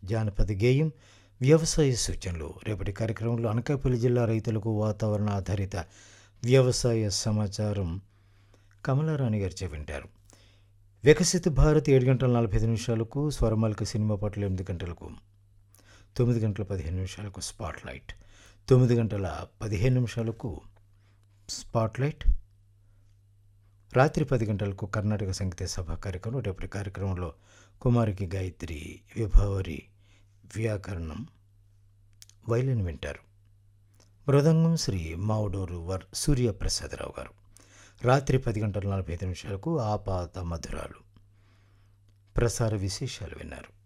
జానపద గేయం వ్యవసాయ సూచనలు రేపటి కార్యక్రమంలో అనకాపల్లి జిల్లా రైతులకు వాతావరణ ఆధారిత వ్యవసాయ సమాచారం కమలారాణి గారిచే వింటారు వికసిత భారత్ ఏడు గంటల నలభై ఐదు నిమిషాలకు స్వరమాలిక సినిమా పాటలు ఎనిమిది గంటలకు తొమ్మిది గంటల పదిహేను నిమిషాలకు స్పాట్ లైట్ తొమ్మిది గంటల పదిహేను నిమిషాలకు స్పాట్ లైట్ రాత్రి పది గంటలకు కర్ణాటక సంగీత సభ కార్యక్రమం రేపటి కార్యక్రమంలో కుమారికి గాయత్రి విభావరి వ్యాకరణం వైలిన్ వింటారు మృదంగం శ్రీ మావుడూరు వర్ సూర్యప్రసాదరావు గారు రాత్రి పది గంటల నలభై ఐదు నిమిషాలకు ఆపాత మధురాలు ప్రసార విశేషాలు విన్నారు